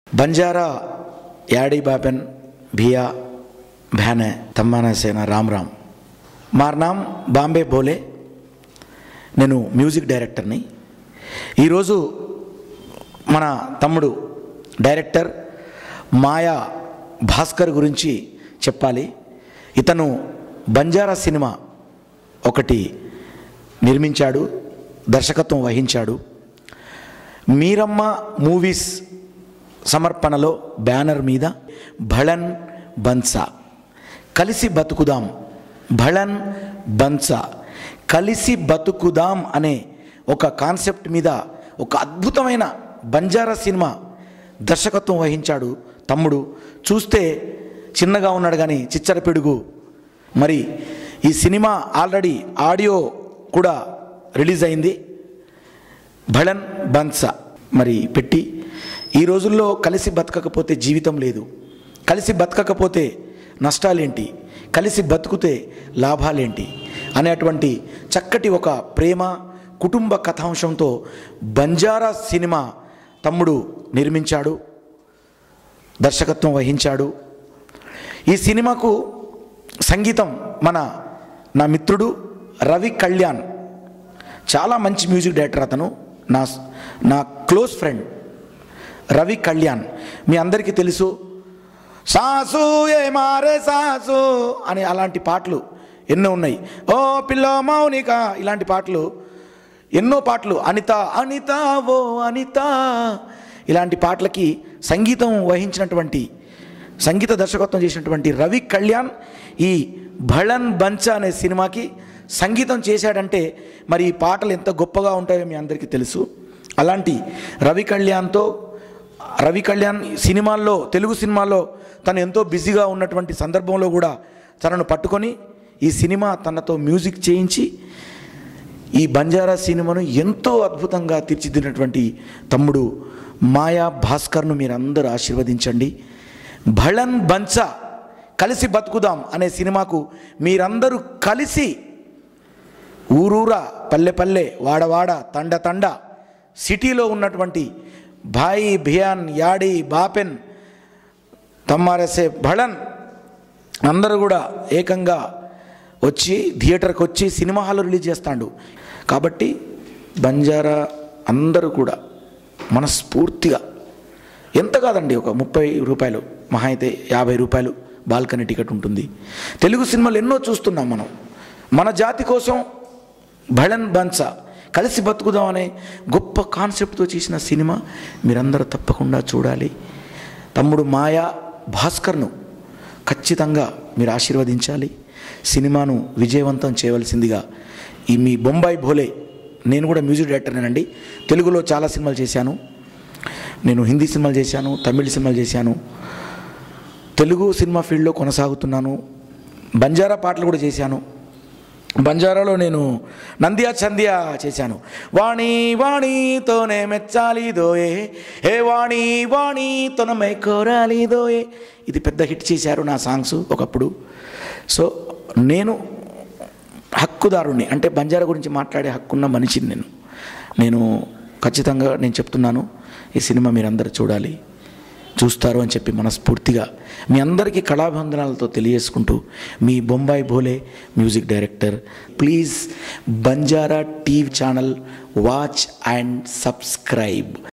बंजारा याडी बाबन भिया बहन है तम्माना सेना రామ్ రామ్ మార్ నామ్ బాంబే బోలే నేను మ్యూజిక్ డైరెక్టర్ని ఈరోజు మన తమ్ముడు డైరెక్టర్ మాయా భాస్కర్ గురించి చెప్పాలి ఇతను బంజారా సినిమా ఒకటి నిర్మించాడు దర్శకత్వం వహించాడు మీరమ్మ మూవీస్ సమర్పణలో బ్యానర్ మీద భళన్ బన్సా కలిసి బతుకుదాం భళన్ బన్సా కలిసి బతుకుదాం అనే ఒక కాన్సెప్ట్ మీద ఒక అద్భుతమైన బంజారా సినిమా దర్శకత్వం వహించాడు తమ్ముడు చూస్తే చిన్నగా ఉన్నాడు కానీ చిచ్చర పిడుగు మరి ఈ సినిమా ఆల్రెడీ ఆడియో కూడా రిలీజ్ అయింది భళన్ బన్సా మరి పెట్టి ఈ రోజుల్లో కలిసి బతకకపోతే జీవితం లేదు కలిసి బతకకపోతే నష్టాలేంటి కలిసి బతుకుతే లాభాలేంటి అనేటువంటి చక్కటి ఒక ప్రేమ కుటుంబ కథాంశంతో బంజారా సినిమా తమ్ముడు నిర్మించాడు దర్శకత్వం వహించాడు ఈ సినిమాకు సంగీతం మన నా మిత్రుడు రవి కళ్యాణ్ చాలా మంచి మ్యూజిక్ డైరెక్టర్ అతను నా నా క్లోజ్ ఫ్రెండ్ రవి కళ్యాణ్ మీ అందరికీ తెలుసు సాసు ఏ మారే సాసు అని అలాంటి పాటలు ఎన్నో ఉన్నాయి ఓ పిల్లో మౌనిక ఇలాంటి పాటలు ఎన్నో పాటలు అనిత అనిత ఓ అనిత ఇలాంటి పాటలకి సంగీతం వహించినటువంటి సంగీత దర్శకత్వం చేసినటువంటి రవి కళ్యాణ్ ఈ భళన్ బంచ అనే సినిమాకి సంగీతం చేశాడంటే మరి ఈ పాటలు ఎంత గొప్పగా ఉంటాయో మీ అందరికీ తెలుసు అలాంటి రవి కళ్యాణ్తో రవి కళ్యాణ్ సినిమాల్లో తెలుగు సినిమాల్లో తను ఎంతో బిజీగా ఉన్నటువంటి సందర్భంలో కూడా తనను పట్టుకొని ఈ సినిమా తనతో మ్యూజిక్ చేయించి ఈ బంజారా సినిమాను ఎంతో అద్భుతంగా తీర్చిదిద్దినటువంటి తమ్ముడు మాయా భాస్కర్ను మీరందరూ ఆశీర్వదించండి భళన్ బంచ కలిసి బతుకుదాం అనే సినిమాకు మీరందరూ కలిసి ఊరూరా పల్లె పల్లె వాడవాడ తండ తండ సిటీలో ఉన్నటువంటి భాయి భియాన్ యాడి బాపెన్ తమ్మారసే భళన్ అందరూ కూడా ఏకంగా వచ్చి థియేటర్కి వచ్చి సినిమా హాల్ రిలీజ్ చేస్తాడు కాబట్టి బంజారా అందరూ కూడా మనస్ఫూర్తిగా ఎంత కాదండి ఒక ముప్పై రూపాయలు మహా అయితే యాభై రూపాయలు బాల్కనీ టికెట్ ఉంటుంది తెలుగు సినిమాలు ఎన్నో చూస్తున్నాం మనం మన జాతి కోసం భళన్ బన్సా కలిసి బతుకుదాం అనే గొప్ప కాన్సెప్ట్తో చేసిన సినిమా మీరందరూ తప్పకుండా చూడాలి తమ్ముడు మాయా భాస్కర్ను ఖచ్చితంగా మీరు ఆశీర్వదించాలి సినిమాను విజయవంతం చేయవలసిందిగా ఈ మీ బొంబాయి భోలే నేను కూడా మ్యూజిక్ డైరెక్టర్నేనండి తెలుగులో చాలా సినిమాలు చేశాను నేను హిందీ సినిమాలు చేశాను తమిళ సినిమాలు చేశాను తెలుగు సినిమా ఫీల్డ్లో కొనసాగుతున్నాను బంజారా పాటలు కూడా చేశాను బంజారాలో నేను నంద్యా చంద్యా చేశాను వాణి వాణితోనే మెచ్చాలి దోయే హే వాణి వాణితోనమే కోరాలి దోయే ఇది పెద్ద హిట్ చేశారు నా సాంగ్స్ ఒకప్పుడు సో నేను హక్కుదారుణ్ణి అంటే బంజారా గురించి మాట్లాడే హక్కున్న మనిషిని నేను నేను ఖచ్చితంగా నేను చెప్తున్నాను ఈ సినిమా మీరందరూ చూడాలి చూస్తారు అని చెప్పి మనస్ఫూర్తిగా మీ అందరికీ కళాబంధనాలతో తెలియజేసుకుంటూ మీ Bombay Bhole music director please Banjara TV channel watch and subscribe